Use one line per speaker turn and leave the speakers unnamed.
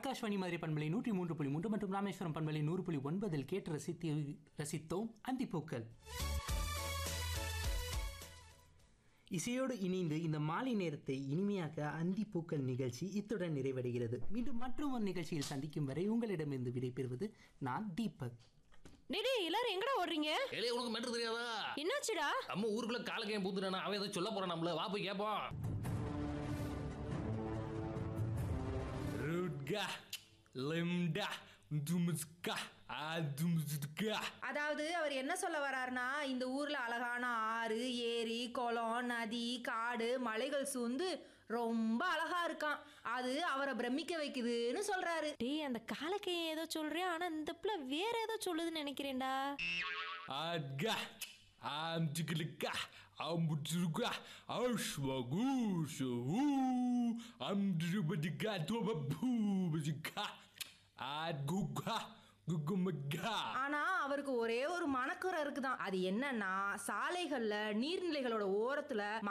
ஆகாஷ்வாணி மாதிரி பண்பலை நூற்றி மூன்று புள்ளி மூன்று மற்றும் ராமேஸ்வரம் பண்பலை நூறு புள்ளி ஒன்பதில் கேட்டு ரசித்து ரசித்தோம் அந்திப்பூக்கள் இசையோடு இணைந்து இந்த மாலை நேரத்தை இனிமையாக்க அந்தி பூக்கள் நிகழ்ச்சி இத்துடன் நிறைவடைகிறது மீண்டும் மற்றும் ஒரு நிகழ்ச்சியில் சந்திக்கும் வரை உங்களிடமிருந்து விடைபெறுவது நான் தீபக்
டேய் டேய், எல்லாரும் எங்கடா ஓடுறீங்க
ஏலே உனக்கு மெட்ரு தெரியாதா
என்னாச்சுடா
நம்ம ஊருக்குள்ள காலக்கையும் பூத்துட்டானா அவன் ஏதோ சொல்ல போறான் நம்மள வா போய் கேட்போம் ரூட்கா லிம்டா தும்ஸ்கா அதும்ஸ்கா
அதாவது அவர் என்ன சொல்ல வர்றாருன்னா இந்த ஊர்ல அழகான ஆறு ஏரி குளம் நதி காடு மலைகள் சூழ்ந்து ரொம்ப அழகா இருக்கான் அது அவரை பிரமிக்க வைக்குதுன்னு சொல்றாரு
டேய் அந்த காலக்கையை ஏதோ சொல்றியா ஆனா இந்த பிள்ளை வேற ஏதோ சொல்லுதுன்னு நினைக்கிறேன்டா
ஆட்கா ஆம்ஜிகளுக்கா ஆம்புட்ருக்கா ஆஷ்வகூஷு அம்திருபதிகா தோபூபதிகா ஆட்குகா குகுமகா
ஆனா அவருக்கு ஒரே ஒரு மனக்குறை இருக்குதான் அது என்னன்னா சாலைகள்ல நீர்நிலைகளோட ஓரத்துல